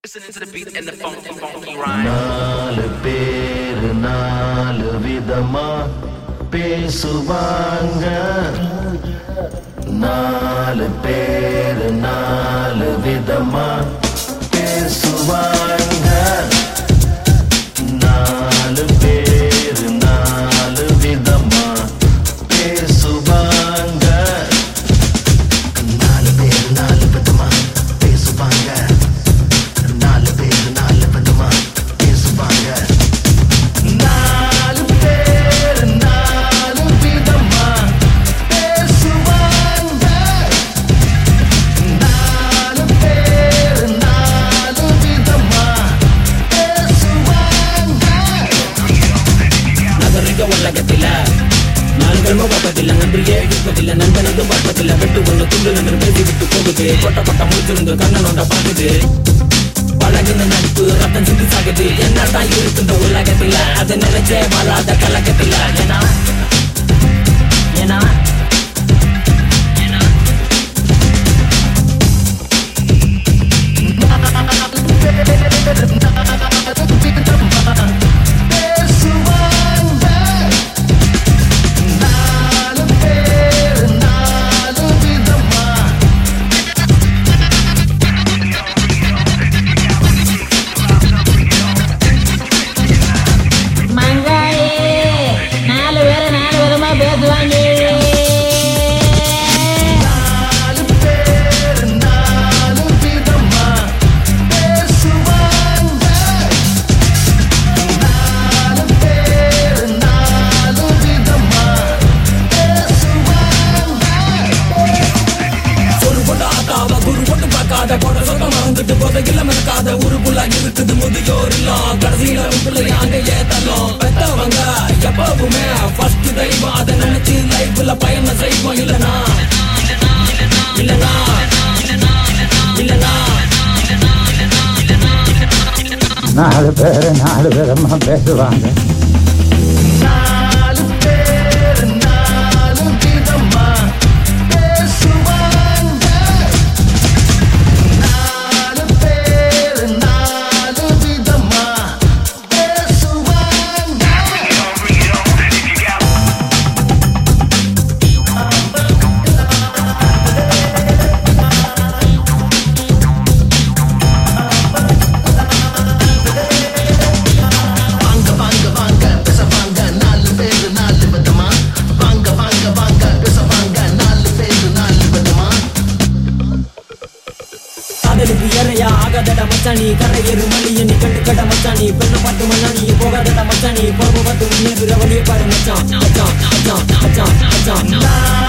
Listening to the beat and the funky, funky rhyme. நாலு பேரு நாலு விதமா பேசுவாங்க நாலு பேரு நாலு விதமா பேசுவாங்க நாலு பேரு நாலு விதமா பேசுவாங்க நாலு பேரு நாலு விதமா பேசுவாங்க நாலு பேரு நாலு விதமா பேசுவாங்க நாலு பேரு நாலு விதமா பேசுவாங்க நாலு பேரு நாலு விதமா பேசுவாங்க நகரிக உலகத்தில நாள்கள் முகப்பதில்ல நன்றியே இருப்பதில்ல நண்பனதும் பார்ப்பதில்ல வெட்டு ஒண்ணு துண்டு நின்று பேசி விட்டு போகுது கொட்ட கொட்ட முடிச்சிருந்து கண்ணனோட பாக்குது பழகின நடிப்பு ரத்தம் சிந்தி சாகுது என்னதான் இருக்கு இந்த உலகத்தில அது நினைச்சே வராத கலக்கத்தில ஏன்னா ஏன்னா பேசுவாங்க நாலு பேரு நாலு விதமா மங்காயே நாலு பேரை நாலு விதமா பேசுவாங்க நாலு பேரு நாலு விதமா பேசுவாங்க நாலு பேரு நாலு விதமா பேசுவாங்க ஒரு பொண்ணு ஆத்தாவ குரு பொண்ணு பார்க்காத போட சொந்த மறந்துட்டு போத இல்ல மறக்காத ஒரு புள்ள இருக்குது முதியோர் இல்லம் கடைசியில பிள்ளை அங்க ஏத்தலாம் பெத்தவங்க எப்பவுமே ஃபர்ஸ்ட் தெய்வம் அதை நினைச்சு லைஃப்ல பயணம் செய்வோம் இல்லனா இல்லனா இல்லனா நாலு பேர் நாலு விதமா பேசுவாங்க நாலு பேரு நாலு விதமா பேசுவாங்க நாலு பேரு நாலு விதமா பேசுவாங்க வாங்க வாங்க வாங்க பேச வாங்க நாலு பேரு நாலு விதமா வாங்க வாங்க வாங்க பேச வாங்க நாலு பேரு நாலு விதமா காதலுக்கு ஏறையா ஆகாதட மச்சானி கரை ஏறு மணி நீ கண்டு கட மச்சானி பெண்ணை பார்த்து மண்ணானி போகாதட மச்சானி போக பார்த்து முன்னேறுற வழியை பாரு மச்சான் மச்சான் மச்சான் மச்சான் மச்சான் நாலு